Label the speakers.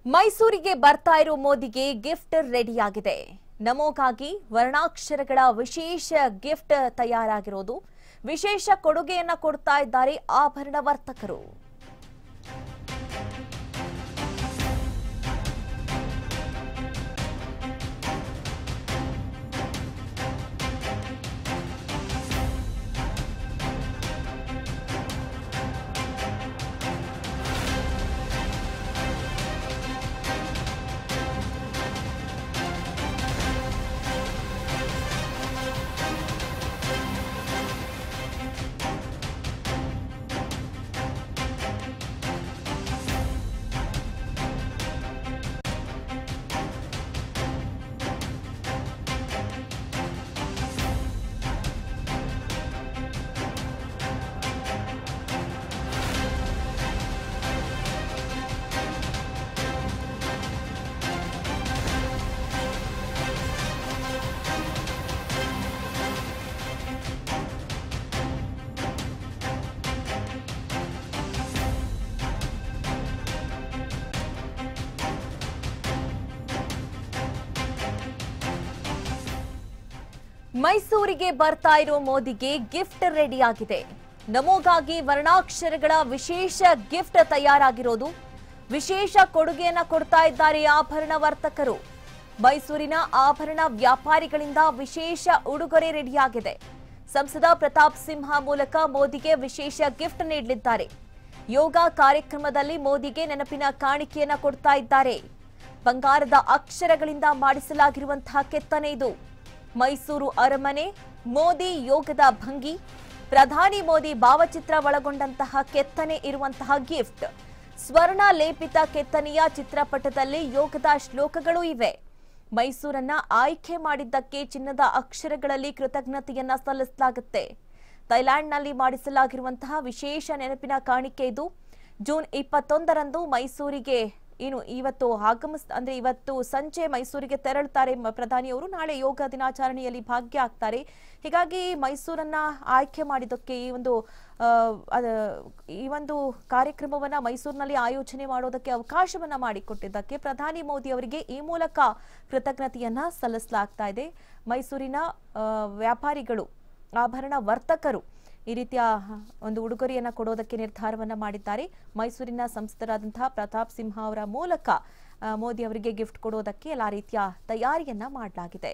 Speaker 1: ಮೈಸೂರಿಗೆ ಬರ್ತಾ ಇರೋ ಮೋದಿಗೆ ಗಿಫ್ಟ್ ರೆಡಿಯಾಗಿದೆ ನಮೋಗಾಗಿ ವರ್ಣಾಕ್ಷರಗಳ ವಿಶೇಷ ಗಿಫ್ಟ್ ತಯಾರಾಗಿರೋದು ವಿಶೇಷ ಕೊಡುಗೆಯನ್ನ ಕೊಡ್ತಾ ಇದ್ದಾರೆ ಆಭರಣ ವರ್ತಕರು ಮೈಸೂರಿಗೆ ಬರ್ತಾ ಇರೋ ಮೋದಿಗೆ ಗಿಫ್ಟ್ ರೆಡಿಯಾಗಿದೆ ನಮೋಗಾಗಿ ವರ್ಣಾಕ್ಷರಗಳ ವಿಶೇಷ ಗಿಫ್ಟ್ ತಯಾರಾಗಿರೋದು ವಿಶೇಷ ಕೊಡುಗೆಯನ್ನ ಕೊಡ್ತಾ ಇದ್ದಾರೆ ಆಭರಣ ವರ್ತಕರು ಮೈಸೂರಿನ ಆಭರಣ ವ್ಯಾಪಾರಿಗಳಿಂದ ವಿಶೇಷ ಉಡುಗೊರೆ ರೆಡಿಯಾಗಿದೆ ಸಂಸದ ಪ್ರತಾಪ್ ಸಿಂಹ ಮೂಲಕ ಮೋದಿಗೆ ವಿಶೇಷ ಗಿಫ್ಟ್ ನೀಡಲಿದ್ದಾರೆ ಯೋಗ ಕಾರ್ಯಕ್ರಮದಲ್ಲಿ ಮೋದಿಗೆ ನೆನಪಿನ ಕಾಣಿಕೆಯನ್ನ ಕೊಡ್ತಾ ಇದ್ದಾರೆ ಬಂಗಾರದ ಅಕ್ಷರಗಳಿಂದ ಮಾಡಿಸಲಾಗಿರುವಂತಹ ಕೆತ್ತನೆ ಇದು ಮೈಸೂರು ಅರಮನೆ ಮೋದಿ ಯೋಗದ ಭಂಗಿ ಪ್ರಧಾನಿ ಮೋದಿ ಭಾವಚಿತ್ರ ಒಳಗೊಂಡಂತಹ ಕೆತ್ತನೆ ಇರುವಂತಹ ಗಿಫ್ಟ್ ಸ್ವರ್ಣ ಲೇಪಿತ ಕೆತ್ತನೆಯ ಚಿತ್ರಪಟದಲ್ಲಿ ಯೋಗದ ಶ್ಲೋಕಗಳು ಇವೆ ಮೈಸೂರನ್ನ ಆಯ್ಕೆ ಮಾಡಿದ್ದಕ್ಕೆ ಚಿನ್ನದ ಅಕ್ಷರಗಳಲ್ಲಿ ಕೃತಜ್ಞತೆಯನ್ನ ಸಲ್ಲಿಸಲಾಗುತ್ತೆ ಥೈಲ್ಯಾಂಡ್ನಲ್ಲಿ ಮಾಡಿಸಲಾಗಿರುವಂತಹ ವಿಶೇಷ ನೆನಪಿನ ಕಾಣಿಕೆ ಇದು ಜೂನ್ ಇಪ್ಪತ್ತೊಂದರಂದು ಮೈಸೂರಿಗೆ ಏನು ಇವತ್ತು ಆಗಮಿಸ್ ಅಂದ್ರೆ ಇವತ್ತು ಸಂಜೆ ಮೈಸೂರಿಗೆ ತೆರಳುತ್ತಾರೆ ಮ- ಪ್ರಧಾನಿಯವರು ನಾಳೆ ಯೋಗ ದಿನಾಚರಣೆಯಲ್ಲಿ ಭಾಗ್ಯ ಆಗ್ತಾರೆ ಹೀಗಾಗಿ ಮೈಸೂರನ್ನ ಆಯ್ಕೆ ಮಾಡಿದ್ದಕ್ಕೆ ಈ ಒಂದು ಆ, ಅದ- ಈ ಒಂದು ಕಾರ್ಯಕ್ರಮವನ್ನ ಮೈಸೂರಿನಲ್ಲಿ ಆಯೋಜನೆ ಮಾಡೋದಕ್ಕೆ ಅವಕಾಶವನ್ನ ಮಾಡಿಕೊಟ್ಟಿದ್ದಕ್ಕೆ ಪ್ರಧಾನಿ ಮೋದಿ ಅವರಿಗೆ ಈ ಮೂಲಕ ಕೃತಜ್ಞತೆಯನ್ನ ಸಲ್ಲಿಸಲಾಗ್ತಾ ಇದೆ ಮೈಸೂರಿನ ಆ, ವ್ಯಾಪಾರಿಗಳು ಆಭರಣ ವರ್ತಕರು ಈ ರೀತಿಯ ಒಂದು ಉಡುಗೊರೆಯನ್ನ ಕೊಡೋದಕ್ಕೆ ನಿರ್ಧಾರವನ್ನ ಮಾಡಿದ್ದಾರೆ ಮೈಸೂರಿನ ಸಂಸದರಾದಂತಹ ಪ್ರತಾಪ್ ಸಿಂಹ ಅವರ ಮೂಲಕ ಆ, ಮೋದಿ ಅವರಿಗೆ ಗಿಫ್ಟ್ ಕೊಡೋದಕ್ಕೆ ಎಲ್ಲಾ ರೀತಿಯ ತಯಾರಿಯನ್ನ ಮಾಡಲಾಗಿದೆ